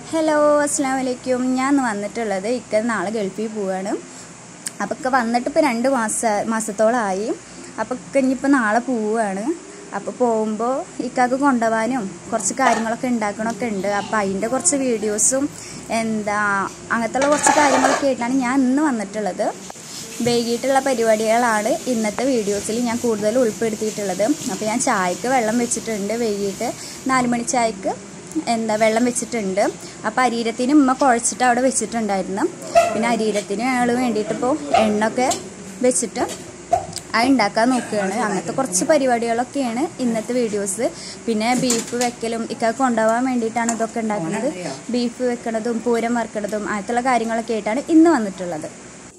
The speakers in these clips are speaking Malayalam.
ഹലോ അസ്സാം വലൈക്കും ഞാൻ ഇന്ന് വന്നിട്ടുള്ളത് ഇക്ക നാളെ ഗൾഫിൽ പോവാണ് അപ്പോൾ ഇക്ക വന്നിട്ട് ഇപ്പോൾ രണ്ട് മാസ മാസത്തോളമായി അപ്പോൾ ഇക്ക ഇനിയിപ്പോൾ നാളെ പോവുകയാണ് അപ്പോൾ പോകുമ്പോൾ ഇക്കാക്ക് കൊണ്ടുപോകാനും കുറച്ച് കാര്യങ്ങളൊക്കെ ഉണ്ടാക്കണമൊക്കെ ഉണ്ട് അപ്പോൾ അതിൻ്റെ കുറച്ച് വീഡിയോസും എന്താ അങ്ങനത്തെയുള്ള കുറച്ച് കാര്യങ്ങളൊക്കെ ആയിട്ടാണ് ഞാൻ ഇന്ന് വന്നിട്ടുള്ളത് വൈകിട്ടുള്ള പരിപാടികളാണ് ഇന്നത്തെ വീഡിയോസിൽ ഞാൻ കൂടുതൽ ഉൾപ്പെടുത്തിയിട്ടുള്ളത് അപ്പോൾ ഞാൻ ചായക്ക് വെള്ളം വെച്ചിട്ടുണ്ട് വൈകിട്ട് നാല് മണി ചായക്ക് എന്താ വെള്ളം വെച്ചിട്ടുണ്ട് അപ്പോൾ അരീരത്തിന് ഉമ്മ കുഴച്ചിട്ട് അവിടെ വെച്ചിട്ടുണ്ടായിരുന്നു പിന്നെ അരീരത്തിന് ഞങ്ങൾ വേണ്ടിയിട്ട് ഇപ്പോൾ എണ്ണൊക്കെ വെച്ചിട്ട് അത് ഉണ്ടാക്കാൻ നോക്കുകയാണ് അങ്ങനത്തെ കുറച്ച് പരിപാടികളൊക്കെയാണ് ഇന്നത്തെ വീഡിയോസ് പിന്നെ ബീഫ് വെക്കലും ഇക്ക കൊണ്ടുപോകാൻ വേണ്ടിയിട്ടാണ് ഇതൊക്കെ ഉണ്ടാക്കുന്നത് ബീഫ് വെക്കണതും പൂരം വറുക്കണതും അങ്ങനത്തുള്ള കാര്യങ്ങളൊക്കെ ആയിട്ടാണ് ഇന്ന് വന്നിട്ടുള്ളത്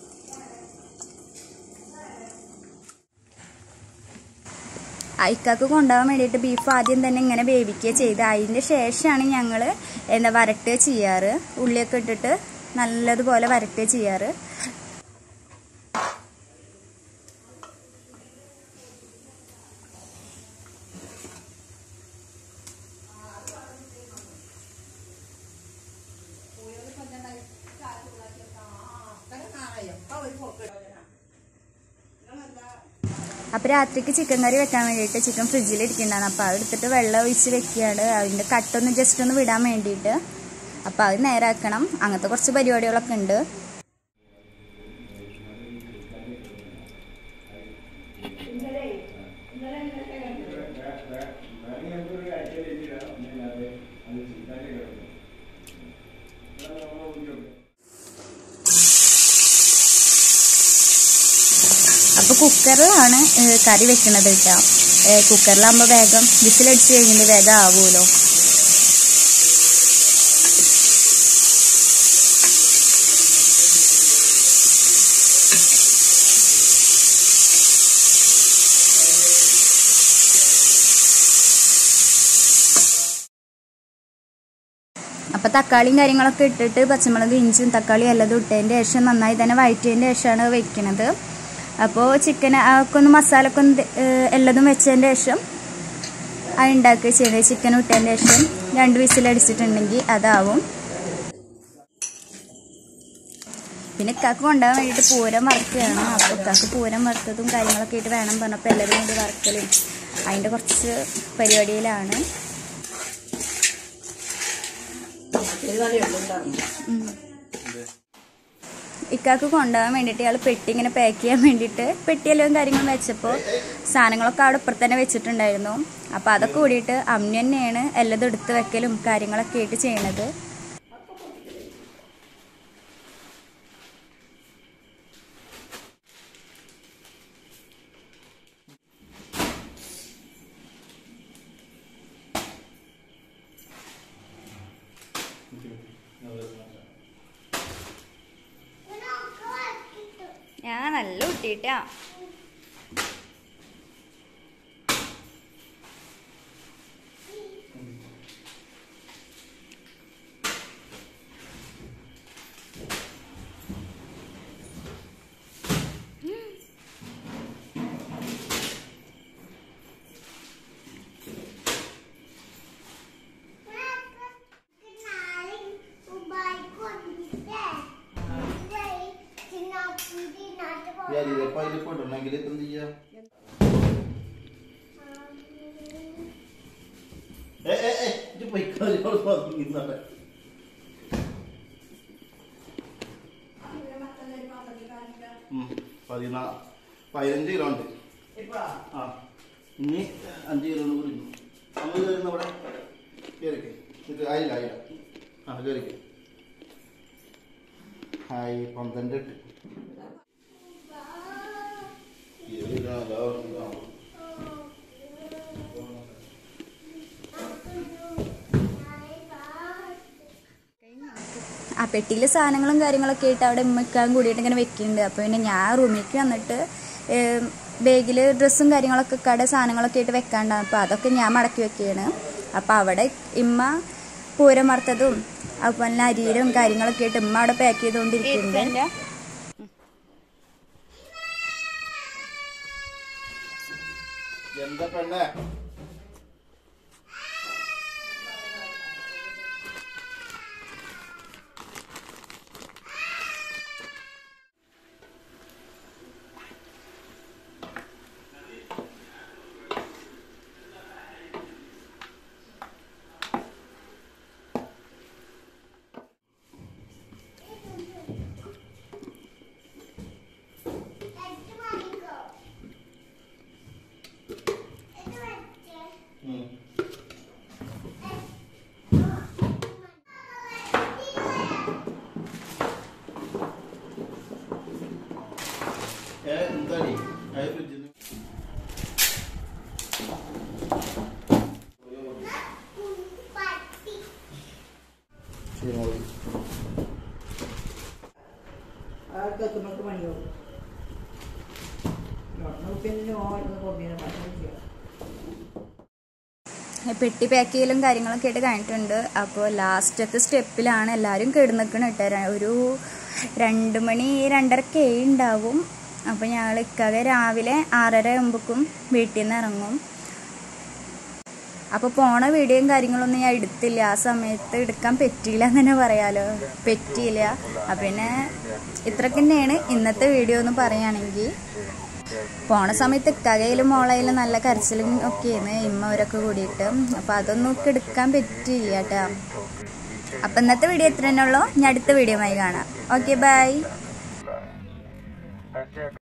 അയക്കാക്ക് കൊണ്ടുപോകാൻ വേണ്ടിയിട്ട് ബീഫ് ആദ്യം തന്നെ ഇങ്ങനെ വേവിക്കുക ചെയ്ത് അതിൻ്റെ ശേഷമാണ് ഞങ്ങൾ എന്താ വരട്ടുക ചെയ്യാറ് ഉള്ളിയൊക്കെ ഇട്ടിട്ട് നല്ലതുപോലെ വരട്ടുക ചെയ്യാറ് അപ്പോൾ രാത്രിക്ക് ചിക്കൻ കറി വെക്കാൻ വേണ്ടിയിട്ട് ചിക്കൻ ഫ്രിഡ്ജിൽ ഇരിക്കുന്നുണ്ടാണ് അപ്പോൾ അത് എടുത്തിട്ട് വെള്ളം ഒഴിച്ച് വെക്കുകയാണ് അതിൻ്റെ കട്ടൊന്ന് ജസ്റ്റ് ഒന്ന് വിടാൻ വേണ്ടിയിട്ട് അപ്പോൾ അത് നേരാക്കണം അങ്ങനത്തെ കുറച്ച് പരിപാടികളൊക്കെ ഉണ്ട് അപ്പോൾ കുക്കറിലാണ് കറി വെക്കുന്നത് കേട്ടോ കുക്കറിലാകുമ്പോൾ വേഗം വിസിലടിച്ച് കഴിഞ്ഞിട്ട് വേഗം ആവുമല്ലോ അപ്പോൾ തക്കാളിയും കാര്യങ്ങളൊക്കെ ഇട്ടിട്ട് പച്ചമുളക് ഇഞ്ചും തക്കാളിയും എല്ലതും ഇട്ടതിൻ്റെ ശേഷം നന്നായി തന്നെ വഴറ്റിയതിൻ്റെ ശേഷമാണ് വെക്കുന്നത് അപ്പോൾ ചിക്കൻ ഒക്കെ ഒന്ന് മസാലയൊക്കെ ഒന്ന് എല്ലതും വെച്ചതിൻ്റെ ശേഷം അത് ഉണ്ടാക്കുക ചെയ്യുന്നത് ചിക്കൻ ഇട്ടതിൻ്റെ ശേഷം രണ്ട് വിസിലടിച്ചിട്ടുണ്ടെങ്കിൽ അതാവും പിന്നെ ഇക്കാക്ക് കൊണ്ടുപോകാൻ വേണ്ടിയിട്ട് പൂരം വറുക്കുകയാണ് അപ്പോൾ ഇക്കാക്ക് പൂരം വറുത്തതും കാര്യങ്ങളൊക്കെ ആയിട്ട് വേണം പറഞ്ഞപ്പോൾ എല്ലാവരും കൂടി വറുക്കലും അതിൻ്റെ കുറച്ച് പരിപാടിയിലാണ് ഇക്കാക്ക് കൊണ്ടുപോകാൻ വേണ്ടിയിട്ട് ഇയാൾ പെട്ടി ഇങ്ങനെ പാക്ക് ചെയ്യാൻ വേണ്ടിയിട്ട് പെട്ടിയെല്ലാം കാര്യങ്ങളും വെച്ചപ്പോൾ സാധനങ്ങളൊക്കെ അവിടെ ഇപ്പുറത്ത് തന്നെ വെച്ചിട്ടുണ്ടായിരുന്നു അപ്പോൾ അതൊക്കെ കൂടിയിട്ട് അമ്മ തന്നെയാണ് എല്ലതും എടുത്ത് വെക്കലും കാര്യങ്ങളൊക്കെ ആയിട്ട് ചെയ്യണത് ഞാൻ നല്ല കുട്ടിയിട്ടാ ഇതിപ്പോ അതിലിപ്പോ ഉണ്ടെങ്കിൽ ഇപ്പൊ എന്ത് ചെയ്യാ ഏ ഏ ഏ ഇത് പൊയ്ക്കോളി പതിനാറ് പതിനാ പതിനഞ്ച് കിലോ ഉണ്ട് ആ ഇനി അഞ്ച് കിലോ കൂടി അമ്മ കയറുന്ന അവിടെ കയറിക്കേ ഇത് ആയില്ല ആയില്ല ആ കയറിക്കേ ഹായ് പന്ത്രണ്ട് എട്ട് ആ പെട്ടിയിൽ സാധനങ്ങളും കാര്യങ്ങളൊക്കെ ആയിട്ട് അവിടെ ഉമ്മക്കാൻ കൂടിയിട്ട് ഇങ്ങനെ വെക്കുന്നുണ്ട് അപ്പോൾ പിന്നെ ഞാൻ റൂമിലേക്ക് വന്നിട്ട് ബാഗിൽ ഡ്രസ്സും കാര്യങ്ങളൊക്കെ കട സാധനങ്ങളൊക്കെ ആയിട്ട് വെക്കാണ്ടാണ് അപ്പോൾ അതൊക്കെ ഞാൻ മടക്കി വെക്കുകയാണ് അപ്പോൾ അവിടെ ഇമ്മ പൂരം വറുത്തതും അതുപോലെ തന്നെ അരിയിലും കാര്യങ്ങളൊക്കെ ആയിട്ട് ഉമ്മ അവിടെ പാക്ക് ചെയ്തുകൊണ്ടിരിക്കുന്നുണ്ട് എന്താ പെണ്ണേ അത് ഫ്രിഡ്ജിൽ നിന്ന് ശരി മോളി ആർക്കൊക്കെ നമുക്ക് പണിയാവും പിന്നെ ഓരോന്ന് കൊണ്ടുവരാൻ പറ്റില്ല പെട്ടി പാക്ക് ചെയ്യലും കാര്യങ്ങളൊക്കെ ആയിട്ട് കഴിഞ്ഞിട്ടുണ്ട് അപ്പോൾ ലാസ്റ്റത്തെ സ്റ്റെപ്പിലാണ് എല്ലാവരും കിടന്നിക്കണം കേട്ടോ ഒരു രണ്ട് മണി രണ്ടരക്കെ ഉണ്ടാവും അപ്പോൾ ഞങ്ങൾ ഇക്കാകെ രാവിലെ ആറര ആകുമ്പോഴേക്കും വീട്ടിൽ നിന്ന് ഇറങ്ങും അപ്പോൾ പോണ വീഡിയോയും കാര്യങ്ങളൊന്നും ഞാൻ എടുത്തില്ല ആ സമയത്ത് എടുക്കാൻ പറ്റിയില്ല എന്ന് തന്നെ പറയാലോ പറ്റിയില്ല അപ്പം പിന്നെ ഇത്രക്ക് തന്നെയാണ് ഇന്നത്തെ വീഡിയോ എന്ന് പറയുകയാണെങ്കിൽ പോണ സമയത്ത് ഇക്കകയിലും മോളയിലും നല്ല കരച്ചിലും ഒക്കെയാണ് ഇമ്മ അവരൊക്കെ കൂടിയിട്ട് അപ്പം അതൊന്നും ഒക്കെ എടുക്കാൻ പറ്റിയില്ല കേട്ടോ അപ്പം ഇന്നത്തെ വീഡിയോ ഇത്ര തന്നെ ഉള്ളൂ ഞാൻ അടുത്ത വീഡിയോ ആയി കാണാം ഓക്കെ ബൈ